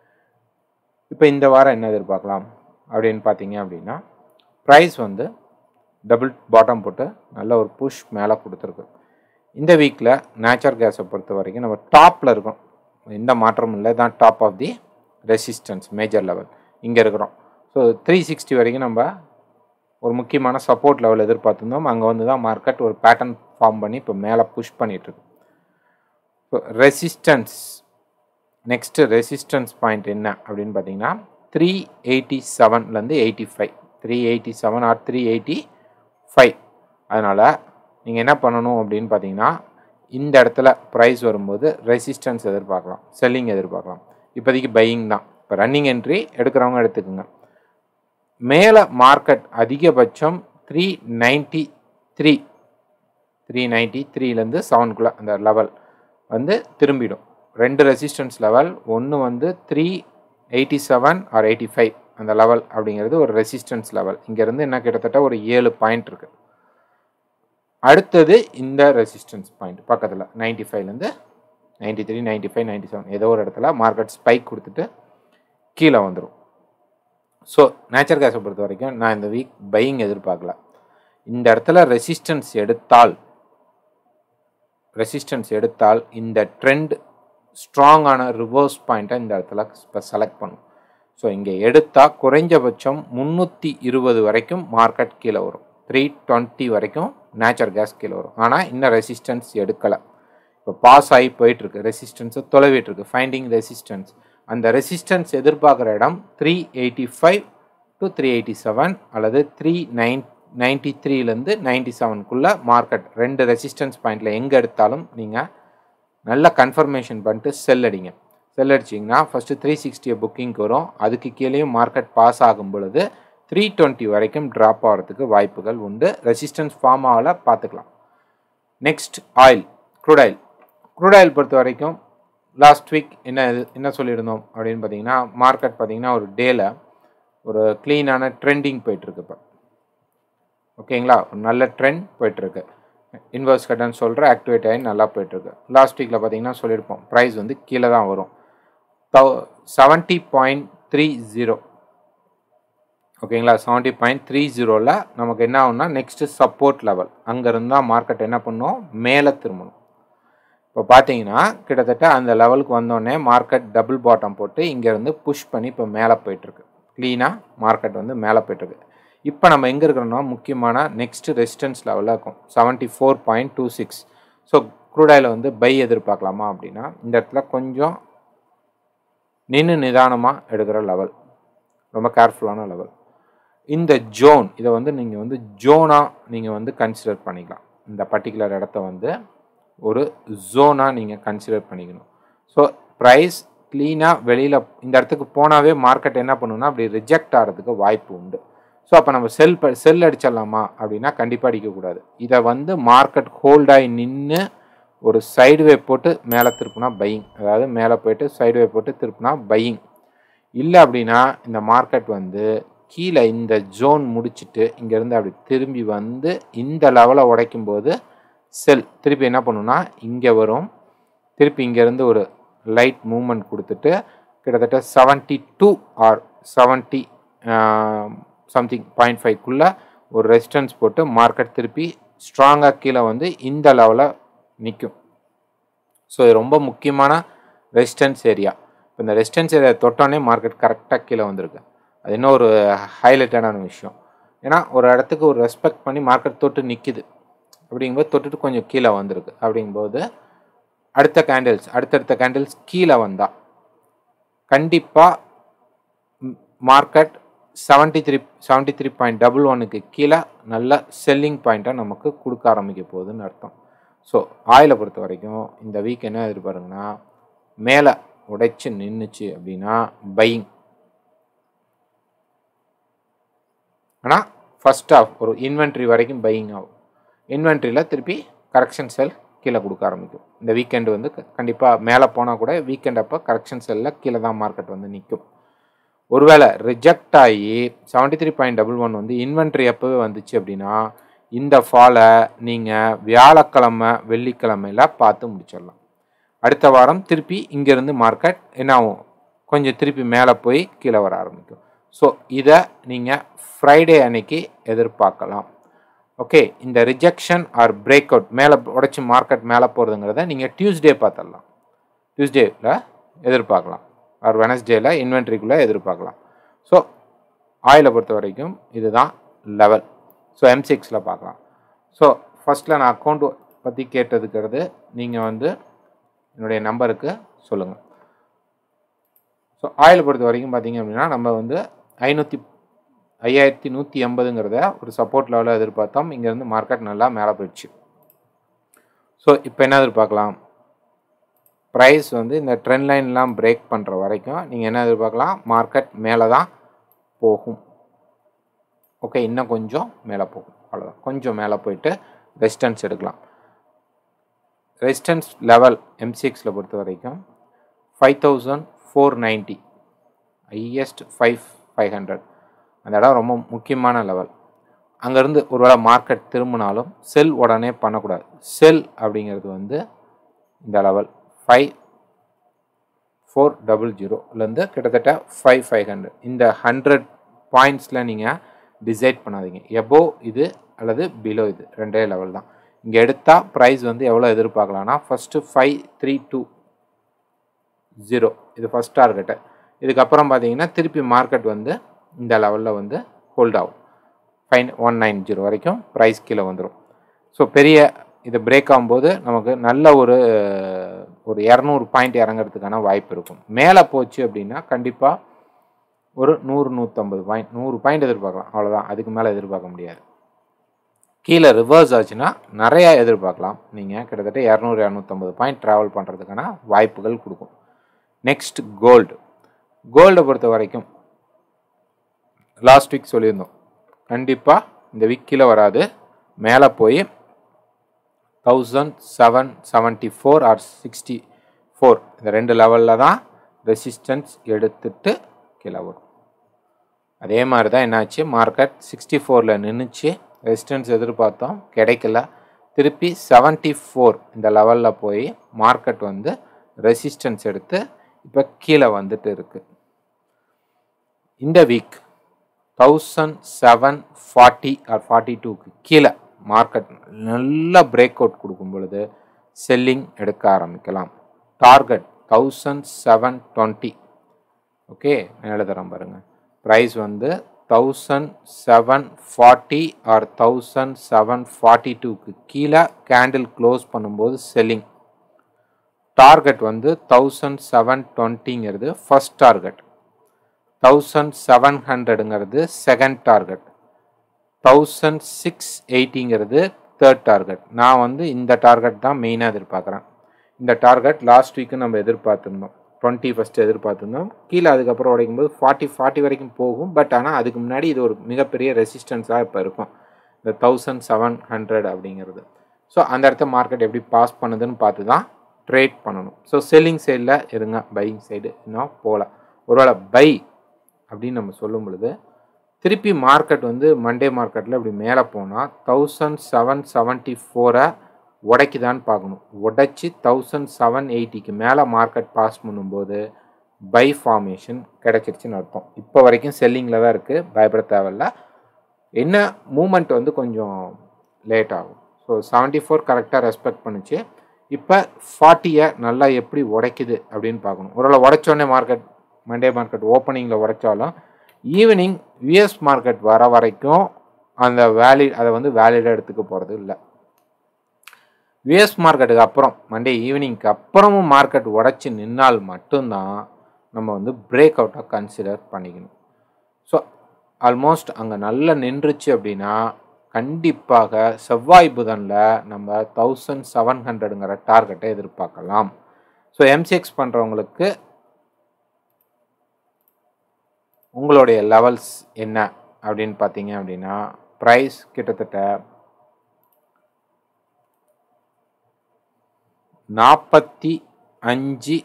இப்போ இந்த வாரம் என்ன எதிர்பார்க்கலாம் அப்படின்னு பார்த்தீங்க அப்படின்னா ப்ரைஸ் வந்து டபுள் பாட்டம் போட்டு நல்ல ஒரு புஷ் மேலே கொடுத்துருக்கு இந்த வீக்கில் நேச்சர் கேஸை பொறுத்த வரைக்கும் நம்ம டாப்பில் இருக்கோம் எந்த மாற்றமும் இல்லை தான் top of the resistance major level இங்கே இருக்கிறோம் ஸோ த்ரீ சிக்ஸ்டி வரைக்கும் நம்ம ஒரு முக்கியமான சப்போர்ட் லெவல் எதிர்பார்த்துருந்தோம் அங்கே வந்து தான் மார்க்கெட் ஒரு பேட்டர்ன் ஃபார்ம் பண்ணி இப்போ மேலே புஷ் பண்ணிகிட்ருக்கு so resistance next resistance point என்ன அப்படின்னு பார்த்தீங்கன்னா த்ரீ எயிட்டி செவன்லேருந்து eighty five three eighty seven or three eighty five அதனால் நீங்கள் என்ன பண்ணணும் அப்படின்னு பார்த்தீங்கன்னா இந்த இடத்துல ப்ரைஸ் வரும்போது ரெசிஸ்டன்ஸ் எதிர்பார்க்கலாம் செல்லிங் எதிர்பார்க்கலாம் இப்போதைக்கு பையிங் தான் இப்போ ரன்னிங் என்ட்ரி எடுக்கிறவங்க எடுத்துக்கோங்க மேலே மார்க்கெட் அதிகபட்சம் three ninety three three ninety த்ரீலேருந்து செவனுக்குள்ளே அந்த லெவல் வந்து திரும்பிடும் ரெண்டு ரெசிஸ்டன்ஸ் லெவல் ஒன்று வந்து three eighty seven or eighty five அந்த லெவல் அப்படிங்கிறது ஒரு ரெசிஸ்டன்ஸ் லெவல் இங்கேருந்து என்ன கிட்டத்தட்ட ஒரு ஏழு பாயிண்ட் இருக்குது அடுத்தது இந்த ரெசிஸ்டன்ஸ் பாயிண்ட் பக்கத்தில் நைன்ட்டி ஃபைவ்லேருந்து ninety three ninety five ninety seven ஏதோ ஒரு இடத்துல மார்க்கெட் ஸ்பைக் கொடுத்துட்டு கீழே வந்துடும் ஸோ நேச்சர் கேஸை பொறுத்த வரைக்கும் நான் இந்த வீக் பையிங் எதிர்பார்க்கல இந்த இடத்துல ரெசிஸ்டன்ஸ் எடுத்தால் ரெசிஸ்டன்ஸ் எடுத்தால் இந்த ட்ரெண்ட் ஸ்ட்ராங்கான ரிவர்ஸ் பாயிண்ட்டை இந்த இடத்துல இப்போ செலக்ட் பண்ணும் ஸோ இங்கே எடுத்தால் குறைஞ்சபட்சம் முந்நூற்றி இருபது வரைக்கும் மார்க்கெட் கீழே வரும் த்ரீ டுவெண்ட்டி வரைக்கும் நேச்சர் கேஸ் கீழே வரும் ஆனால் இன்னும் ரெசிஸ்டன்ஸ் எடுக்கலை இப்போ பாஸ் ஆகி போயிட்டுருக்கு ரெசிஸ்டன்ஸை தொலைவிட்டுருக்கு ஃபைண்டிங் ரெசிஸ்டன்ஸ் அந்த ரெசிஸ்டன்ஸ் எதிர்பார்க்குற இடம் three eighty five to three eighty seven அல்லது த்ரீ நைன் நைன்ட்டி த்ரீலேருந்து நைன்ட்டி செவனுக்குள்ளே மார்க்கெட் ரெண்டு ரெசிஸ்டன்ஸ் பாயிண்டில் எங்கே எடுத்தாலும் நீங்கள் நல்ல கன்ஃபர்மேஷன் பண்ணிட்டு செல் அடிங்க செல் அடிச்சிங்கன்னா ஃபஸ்ட்டு த்ரீ சிக்ஸ்டியை புக்கிங்க்கு வரும் அதுக்கு கீழேயும் மார்க்கெட் பாஸ் ஆகும் பொழுது த்ரீ டுவெண்ட்டி வரைக்கும் ட்ராப் ஆகிறதுக்கு வாய்ப்புகள் உண்டு ரெசிஸ்டன்ஸ் ஃபார்ம் ஆகல பார்த்துக்கலாம் next oil crude oil crude oil பொறுத்த வரைக்கும் லாஸ்ட் வீக் என்ன இது என்ன சொல்லியிருந்தோம் அப்படின்னு பார்த்தீங்கன்னா மார்க்கெட் பார்த்தீங்கன்னா ஒரு டேல ஒரு க்ளீனான ட்ரெண்டிங் போயிட்டுருக்கு இப்போ ஓகேங்களா ஒரு நல்ல ட்ரெண்ட் போயிட்டுருக்கு இன்வெர்ஸ் கட்டன் சொல்கிற ஆக்டிவேட் ஆகி நல்லா போயிட்டுருக்கு லாஸ்ட் வீக்கில் பார்த்தீங்கன்னா சொல்லியிருப்போம் ப்ரைஸ் வந்து கீழே தான் வரும் தௌ செவன்ட்டி பாயிண்ட் த்ரீ ஜீரோ ஓகேங்களா செவன்ட்டி பாயிண்ட் த்ரீ ஜீரோவில் நமக்கு என்ன ஆகும்னா நெக்ஸ்ட்டு சப்போர்ட் லெவல் அங்கே இருந்தால் மார்க்கெட் என்ன பண்ணும் மேலே திரும்பணும் இப்போ பார்த்தீங்கன்னா கிட்டத்தட்ட அந்த லெவலுக்கு வந்தோடனே மார்க்கெட் டபுள் பாட்டம் போட்டு இங்கேருந்து புஷ் பண்ணி இப்போ மேலே போயிட்டுருக்கு க்ளீனாக மார்க்கெட் வந்து மேலே போயிட்டுருக்கு இப்போ நம்ம எங்கே இருக்கிறோம்னா முக்கியமான நெக்ஸ்ட் ரெசிஸ்டன்ஸ் லெவலில் இருக்கும் seventy four point two six so crude oil வந்து பை எதிர்பார்க்கலாமா அப்படின்னா இந்த இடத்துல கொஞ்சம் நின்று நிதானமாக எடுக்கிற லெவல் ரொம்ப கேர்ஃபுல்லான லெவல் இந்த ஜோன் இதை வந்து நீங்கள் வந்து ஜோனாக நீங்கள் வந்து கன்சிடர் பண்ணிக்கலாம் இந்த பர்டிகுலர் இடத்த வந்து ஒரு ஜோனாக நீங்கள் கன்சிடர் பண்ணிக்கணும் ஸோ ப்ரைஸ் க்ளீனாக வெளியில் இந்த இடத்துக்கு போனாவே மார்க்கெட் என்ன பண்ணுன்னா அப்படி ரிஜெக்ட் ஆகிறதுக்கு வாய்ப்பு உண்டு ஸோ அப்போ நம்ம செல் செல் அடிச்சிடலாமா அப்படின்னா கண்டிப்பாக அடிக்கக்கூடாது இதை வந்து மார்க்கெட் ஹோல்டாகி நின்று ஒரு சைடுவே போட்டு மேலே திருப்பினா பையிங் அதாவது மேலே போயிட்டு சைடுவே போட்டு திருப்பினா பையிங் இல்லை அப்படின்னா இந்த மார்க்கெட் வந்து கீழே இந்த ஜோன் முடிச்சுட்டு இங்கேருந்து அப்படி திரும்பி வந்து இந்த லெவலை உடைக்கும் போது செல் திருப்பி என்ன பண்ணுன்னா இங்கே வரும் திருப்பி இங்கேருந்து ஒரு லைட் மூமெண்ட் கொடுத்துட்டு கிட்டத்தட்ட seventy two or seventy something point ஃபைவ்க்குள்ளே ஒரு ரெசிஸ்டன்ஸ் போட்டு மார்க்கெட் திருப்பி ஸ்ட்ராங்காக கீழே வந்து இந்த லெவலில் நிற்கும் ஸோ இது ரொம்ப முக்கியமான ரெசிஸ்டன்ஸ் ஏரியா இப்போ இந்த ரெசிஸ்டன்ஸ் ஏரியா தொட்டோன்னே மார்க்கெட் கரெக்டாக கீழே வந்திருக்கு அது இன்னும் ஒரு ஹைலைட்டடான விஷயம் ஏன்னா ஒரு இடத்துக்கு ஒரு ரெஸ்பெக்ட் பண்ணி மார்க்கெட் தொட்டு நிற்கிது அப்படிங்கும்போது தொட்டுட்டு கொஞ்சம் கீழே வந்திருக்கு அப்படிங்கும்போது அடுத்த கேண்டில்ஸ் அடுத்தடுத்த கேண்டில்ஸ் கீழே வந்தால் கண்டிப்பாக market seventy three seventy three point double ஒனுக்கு கீழே நல்ல செல்லிங் பாயிண்ட்டை நமக்கு கொடுக்க ஆரம்பிக்க போகுதுன்னு அர்த்தம் ஸோ ஆயிலை பொறுத்த வரைக்கும் இந்த வீக் என்ன எதிர்பாருங்கன்னா மேலே உடைச்சு நின்றுச்சு அப்படின்னா பையிங் ஆனால் ஃபஸ்ட் ஆஃப் ஒரு இன்வென்ட்ரி வரைக்கும் பையிங் ஆகும் இன்வென்ட்ரியில் திருப்பி கரெக்ஷன் செல் கீழே கொடுக்க ஆரம்பிக்கும் இந்த வீக்கெண்டு வந்து கண்டிப்பாக மேலே போனால் கூட வீக்கெண்ட் அப்போ கரெக்ஷன் செல்லில் கீழே தான் மார்க்கெட் வந்து நிற்கும் ஒருவேளை ரிஜெக்ட் ஆகி seventy three point double one வந்து இன்வென்ட்ரி அப்போவே வந்துச்சு அப்படின்னா இந்த ஃபாலை நீங்கள் வியாழக்கிழமை வெள்ளிக்கிழமையில் பார்த்து முடிச்சிடலாம் அடுத்த வாரம் திருப்பி இங்கேருந்து மார்க்கெட் என்ன ஆகும் கொஞ்சம் திருப்பி மேலே போய் கீழே வர ஆரம்பிக்கும் ஸோ இதை நீங்கள் ஃப்ரைடே அன்னைக்கு எதிர்பார்க்கலாம் ஓகே இந்த ரிஜெக்ஷன் ஆர் பிரேக் அவுட் மேலே உடச்சி மார்க்கெட் மேலே போகிறதுங்கிறத நீங்கள் டியூஸ்டே பார்த்துடலாம் டியூஸ்டேயில் எதிர்பார்க்கலாம் ஆர் வெனஸ்டேயில் இன்வென்ட்ரிக்குள்ளே எதிர்பார்க்கலாம் ஸோ ஆயிலை பொறுத்த வரைக்கும் இதுதான் லெவல் ஸோ எம் சிக்ஸில் பார்க்கலாம் ஸோ ஃபஸ்ட்டில் நான் அக்கௌண்ட் பற்றி கேட்டதுக்கிறது நீங்கள் வந்து என்னுடைய நம்பருக்கு சொல்லுங்கள் ஸோ ஆயில் பொறுத்த வரைக்கும் பார்த்தீங்க அப்படின்னா நம்ம வந்து ஐநூற்றி ஐயாயிரத்தி நூற்றி எண்பதுங்கிறத ஒரு சப்போர்ட் லெவலில் எதிர்பார்த்தோம் இங்கேருந்து மார்க்கெட் நல்லா மேலே போயிடுச்சு ஸோ இப்போ என்ன எதிர்பார்க்கலாம் ப்ரைஸ் வந்து இந்த ட்ரெண்ட் லைன்லாம் பிரேக் பண்ணுற வரைக்கும் நீங்கள் என்ன எதிர்பார்க்கலாம் மார்க்கெட் மேலே தான் போகும் ஓகே இன்னும் கொஞ்சம் மேலே போகும் அவ்வளோதான் கொஞ்சம் மேலே போயிட்டு ரெசிஸ்டன்ஸ் எடுக்கலாம் ரெசிஸ்டன்ஸ் லெவல் எம்சிஎக்ஸில் பொறுத்த வரைக்கும் five thousand four ninety highest five five hundred அந்த இடம் ரொம்ப முக்கியமான லெவல் அங்கேருந்து ஒருவேளை மார்க்கெட் திரும்பினாலும் செல் உடனே பண்ணக்கூடாது செல் அப்படிங்கிறது வந்து இந்த லெவல் ஃபைவ் ஃபோர் டபுள் ஜீரோலேருந்து கிட்டத்தட்ட ஃபைவ் ஃபைவ் ஹண்ட்ரட் இந்த ஹண்ட்ரட் பாயிண்ட்ஸில் நீங்கள் டிசைட் பண்ணாதீங்க எபோ இது அல்லது பிலோ இது ரெண்டே லெவல் தான் இங்கே எடுத்தால் ப்ரைஸ் வந்து எவ்வளோ எதிர்பார்க்கலாம்னா first five three two zero இது ஃபஸ்ட் டார்கெட்டு இதுக்கப்புறம் பார்த்தீங்கன்னா திருப்பி மார்க்கெட் வந்து இந்த லெவலில் வந்து ஹோல்ட் ஆகும் ஃபைன் ஒன் நைன் ஜீரோ வரைக்கும் ப்ரைஸ் கீழே வந்துடும் ஸோ பெரிய இது பிரேக் ஆகும்போது நமக்கு நல்ல ஒரு ஒரு இரநூறு பாயிண்ட் இறங்குறதுக்கான வாய்ப்பு இருக்கும் மேலே போச்சு அப்படின்னா கண்டிப்பாக ஒரு நூறு நூற்றம்பது பாயிண்ட் நூறு பாயிண்ட் எதிர்பார்க்கலாம் அவ்வளோதான் அதுக்கு மேலே எதிர்பார்க்க முடியாது கீழே ரிவர்ஸ் ஆச்சுன்னா நிறையா எதிர்பார்க்கலாம் நீங்கள் கிட்டத்தட்ட இரநூறு இரநூத்தம்பது பாயிண்ட் ட்ராவல் பண்ணுறதுக்கான வாய்ப்புகள் கொடுக்கும் நெக்ஸ்ட் கோல்டு கோல்டை பொறுத்த வரைக்கும் லாஸ்ட் வீக் சொல்லியிருந்தோம் கண்டிப்பாக இந்த வீக் கீழே வராது மேலே போய் thousand seven seventy four or sixty four இந்த ரெண்டு லெவலில் தான் ரெசிஸ்டன்ஸ் எடுத்துட்டு கீழே வரும் அதே மாதிரி தான் என்னாச்சு மார்க்கெட் சிக்ஸ்டி ஃபோரில் நின்றுச்சு ரெசிஸ்டன்ஸ் எதிர்பார்த்தோம் கிடைக்கல திருப்பி செவன்ட்டி ஃபோர் இந்த லெவலில் போய் மார்க்கெட் வந்து ரெசிஸ்டன்ஸ் எடுத்து இப்போ கீழே வந்துட்டு இருக்கு இந்த week thousand seven forty or forty டூக்கு கீழே மார்க்கெட் நல்ல பிரேக் அவுட் கொடுக்கும் பொழுது செல்லிங் எடுக்க ஆரம்பிக்கலாம் target thousand seven twenty okay நான் எழுதுகிறேன் பாருங்கள் ப்ரைஸ் வந்து thousand seven forty or thousand seven forty டூக்கு கீழே கேண்டில் க்ளோஸ் பண்ணும்போது செல்லிங் டார்கெட் வந்து தௌசண்ட் செவன் டுவெண்ட்டிங்கிறது ஃபஸ்ட் டார்கெட் தௌசண்ட் செவன் ஹண்ட்ரடுங்கிறது செகண்ட் டார்கெட் தௌசண்ட் சிக்ஸ் எயிட்டிங்கிறது தேர்ட் டார்கெட் நான் வந்து இந்த டார்கெட் தான் மெயினாக எதிர்பார்க்குறேன் இந்த டார்கெட் லாஸ்ட் வீக்கு நம்ம எதிர்பார்த்துருந்தோம் டுவெண்ட்டி ஃபஸ்ட்டு எதிர்பார்த்துருந்தோம் கீழே அதுக்கப்புறம் உடைக்கும் போது ஃபார்ட்டி ஃபார்ட்டி வரைக்கும் போகும் பட் ஆனால் அதுக்கு முன்னாடி இது ஒரு மிகப்பெரிய ரெசிஸ்டன்ஸாக இப்போ இருக்கும் இந்த தௌசண்ட் செவன் ஹண்ட்ரட் அப்படிங்கிறது ஸோ அந்த இடத்த மார்க்கெட் எப்படி பாஸ் பண்ணுதுன்னு பார்த்து தான் ட்ரேட் பண்ணணும் ஸோ செல்லிங் சைடில் இருங்க பையிங் சைடு இன்னும் போகல ஒருவேளை பை அப்படின்னு நம்ம சொல்லும் பொழுது திருப்பி மார்க்கெட் வந்து மண்டே மார்க்கெட்டில் இப்படி மேலே போனால் தௌசண்ட் செவன் செவன்ட்டி ஃபோரை உடைக்குதான்னு பார்க்கணும் உடைச்சி தௌசண்ட் செவன் எயிட்டிக்கு மேலே மார்க்கெட் பாஸ் பண்ணும்போது பை ஃபார்மேஷன் கிடச்சிருச்சுன்னு அர்த்தம் இப்போ வரைக்கும் செல்லிங்கில் தான் இருக்குது பயப்பட தேவையில்ல என்ன மூமெண்ட் வந்து கொஞ்சம் லேட் ஆகும் ஸோ செவன்ட்டி ஃபோர் கரெக்டாக ரெஸ்பெக்ட் பண்ணுச்சு இப்போ ஃபார்ட்டியை நல்லா எப்படி உடைக்குது அப்படின்னு பார்க்கணும் ஒருவேளை உடைச்சோடனே மார்க்கெட் மண்டே மார்க்கெட் ஓப்பனிங்கில் உடைச்சாலும் ஈவினிங் யூஎஸ் மார்க்கெட் வர வரைக்கும் அந்த வேலி அதை வந்து வேலிடாக எடுத்துக்க போகிறது இல்லை யூஎஸ் மார்க்கெட்டுக்கு அப்புறம் மண்டே ஈவினிங்க்கு அப்புறமும் மார்க்கெட் உடச்சி நின்னால் மட்டும்தான் நம்ம வந்து பிரேக் அவுட்டாக கன்சிடர் பண்ணிக்கணும் ஸோ ஆல்மோஸ்ட் அங்கே நல்லா நின்றுச்சு அப்படின்னா கண்டிப்பாக செவ்வாய் புதனில் நம்ம தௌசண்ட் செவன் ஹண்ட்ரடுங்கிற டார்கெட்டை எதிர்பார்க்கலாம் ஸோ எம்சிஎக்ஸ் பண்ணுறவங்களுக்கு உங்களுடைய லெவல்ஸ் என்ன அப்படின்னு பார்த்தீங்க அப்படின்னா ப்ரைஸ் கிட்டத்தட்ட நாற்பத்தி அஞ்சு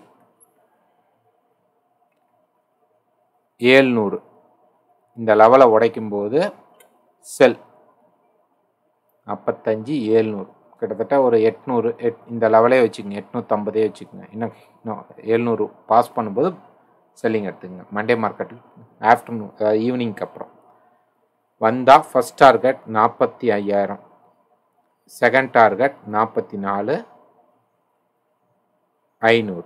ஏழ்நூறு இந்த லெவலை உடைக்கும்போது செல் நாற்பத்தஞ்சு ஏழ்நூறு கிட்டத்தட்ட ஒரு எட்நூறு எட் இந்த லெவலே வச்சுக்கோங்க எட்நூற்றம்பதே வச்சுக்கோங்க இன்னும் இன்னும் ஏழ்நூறு பாஸ் பண்ணும்போது செல்லிங் எடுத்துக்கங்க மண்டே மார்க்கெட்டு ஆஃப்டர்நூன் அதாவது ஈவினிங்க்கு அப்புறம் வந்தால் ஃபஸ்ட் டார்கெட் நாற்பத்தி ஐயாயிரம் செகண்ட் டார்கெட் நாற்பத்தி நாலு ஐநூறு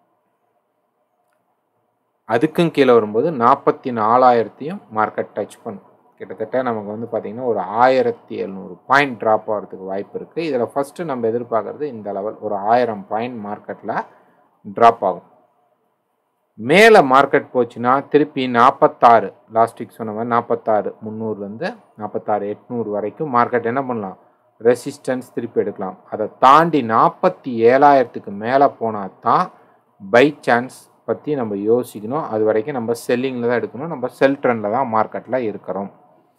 அதுக்கும் கீழே வரும்போது நாற்பத்தி நாலாயிரத்தையும் மார்க்கெட் டச் பண்ணும் கிட்டத்தட்ட நமக்கு வந்து பார்த்திங்கன்னா ஒரு ஆயிரத்தி எழுநூறு பாயிண்ட் ட்ராப் ஆகிறதுக்கு வாய்ப்பு இருக்குது இதில் ஃபஸ்ட்டு நம்ம எதிர்பார்க்குறது இந்த லெவல் ஒரு ஆயிரம் பாயிண்ட் மார்க்கெட்டில் ட்ராப் ஆகும் மேலே மார்க்கெட் போச்சுன்னா திருப்பி நாற்பத்தாறு லாஸ்ட் வீக் சொன்ன மாதிரி நாற்பத்தாறு முந்நூறுலேருந்து நாற்பத்தாறு எட்நூறு வரைக்கும் மார்க்கெட் என்ன பண்ணலாம் ரெசிஸ்டன்ஸ் திருப்பி எடுக்கலாம் அதை தாண்டி நாற்பத்தி ஏழாயிரத்துக்கு மேலே போனால் தான் பை சான்ஸ் பற்றி நம்ம யோசிக்கணும் அது வரைக்கும் நம்ம செல்லிங்கில் தான் எடுக்கணும் நம்ம செல் ட்ரெண்டில் தான் மார்க்கெட்டில் இருக்கிறோம்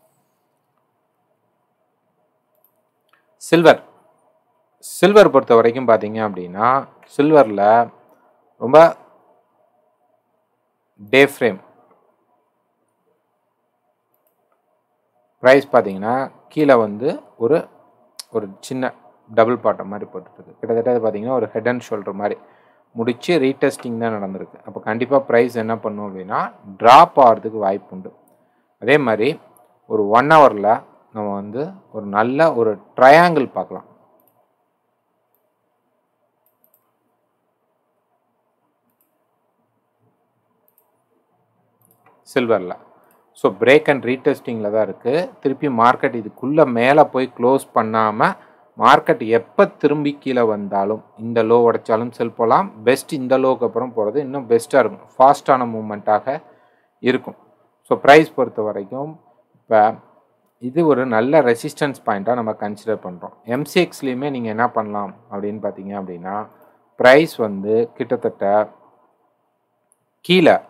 சில்வர் சில்வர் பொறுத்த வரைக்கும் பார்த்தீங்க அப்படின்னா சில்வரில் ரொம்ப டே ஃப்ரேம் ப்ரைஸ் பார்த்தீங்கன்னா கீழே வந்து ஒரு ஒரு சின்ன டபுள் பாட்டம் மாதிரி போட்டுருக்கு கிட்டத்தட்ட அது பார்த்தீங்கன்னா ஒரு ஹெட் அண்ட் ஷோல்டர் மாதிரி முடித்து ரீடெஸ்டிங் தான் நடந்திருக்கு அப்போ கண்டிப்பாக ப்ரைஸ் என்ன பண்ணும் அப்படின்னா ட்ராப் ஆகிறதுக்கு வாய்ப்பு உண்டு அதே மாதிரி ஒரு ஒன் ஹவரில் நம்ம வந்து ஒரு நல்ல ஒரு ட்ரையாங்கிள் பார்க்கலாம் சில்வரில் ஸோ பிரேக் அண்ட் ரீடெஸ்டிங்கில் தான் இருக்குது திருப்பி மார்க்கெட் இதுக்குள்ளே மேலே போய் க்ளோஸ் பண்ணாமல் மார்க்கெட் எப்போ திரும்பி கீழே வந்தாலும் இந்த லோ உடைச்சாலும் செல் போகலாம் பெஸ்ட் இந்த லோக்கு அப்புறம் போகிறது இன்னும் பெஸ்ட்டாக இருக்கும் ஃபாஸ்ட்டான மூமெண்ட்டாக இருக்கும் ஸோ ப்ரைஸ் பொறுத்த வரைக்கும் இப்போ இது ஒரு நல்ல ரெசிஸ்டன்ஸ் பாயிண்ட்டாக நம்ம கன்சிடர் பண்ணுறோம் எம்சிஎக்ஸ்லேயுமே நீங்கள் என்ன பண்ணலாம் அப்படின்னு பார்த்தீங்க அப்படின்னா ப்ரைஸ் வந்து கிட்டத்தட்ட கீழே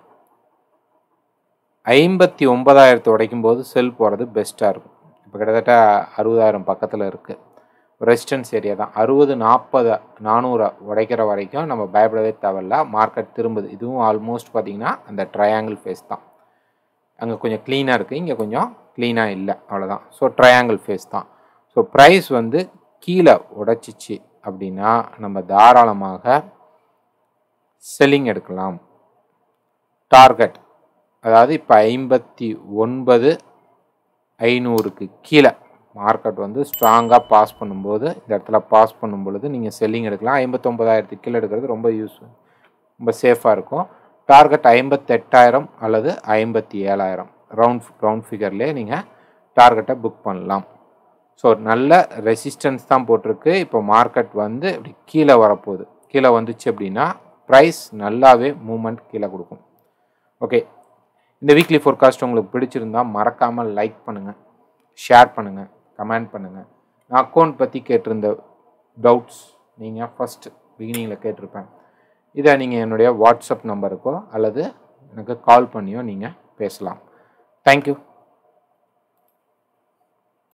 ஐம்பத்தி ஒன்பதாயிரத்து உடைக்கும் போது செல் போகிறது பெஸ்ட்டாக இருக்கும் இப்போ கிட்டத்தட்ட அறுபதாயிரம் பக்கத்தில் இருக்குது ரெசிஸ்டன்ஸ் ஏரியா தான் அறுபது நாற்பது நானூறு உடைக்கிற வரைக்கும் நம்ம பயப்படவே தேவையில்ல மார்க்கெட் திரும்புது இதுவும் ஆல்மோஸ்ட் பார்த்திங்கன்னா அந்த ட்ரையாங்கிள் ஃபேஸ் தான் அங்கே கொஞ்சம் க்ளீனாக இருக்குது இங்கே கொஞ்சம் க்ளீனாக இல்லை அவ்வளோதான் ஸோ ட்ரையாங்கிள் ஃபேஸ் தான் ஸோ ப்ரைஸ் வந்து கீழே உடைச்சிச்சு அப்படின்னா நம்ம தாராளமாக செல்லிங் எடுக்கலாம் டார்கெட் அதாவது இப்போ ஐம்பத்தி ஒன்பது ஐநூறுக்கு கீழே மார்க்கெட் வந்து ஸ்ட்ராங்காக பாஸ் பண்ணும்போது இந்த இடத்துல பாஸ் பண்ணும் பொழுது நீங்கள் செல்லிங் எடுக்கலாம் ஐம்பத்தொம்பதாயிரத்துக்கு கீழே எடுக்கிறது ரொம்ப யூஸ் ரொம்ப சேஃபாக இருக்கும் டார்கெட் ஐம்பத்தெட்டாயிரம் அல்லது ஐம்பத்தி ஏழாயிரம் ரவுண்ட் ரவுண்ட் ஃபிகர்லேயே நீங்கள் டார்கெட்டை புக் பண்ணலாம் ஸோ நல்ல ரெசிஸ்டன்ஸ் தான் போட்டிருக்கு இப்போ மார்க்கெட் வந்து இப்படி கீழே வரப்போகுது கீழே வந்துச்சு அப்படின்னா ப்ரைஸ் நல்லாவே மூமெண்ட் கீழே கொடுக்கும் ஓகே இந்த வீக்லி ஃபோர்காஸ்ட் உங்களுக்கு பிடிச்சிருந்தா மறக்காமல் லைக் பண்ணுங்கள் ஷேர் பண்ணுங்கள் கமெண்ட் பண்ணுங்கள் நான் அக்கௌண்ட் பற்றி கேட்டிருந்த டவுட்ஸ் நீங்கள் ஃபஸ்ட் பிகினிங்கில் கேட்டிருப்பேன் இதை நீங்கள் என்னுடைய வாட்ஸ்அப் நம்பருக்கோ அல்லது எனக்கு கால் பண்ணியோ நீங்கள் பேசலாம் தேங்க்யூ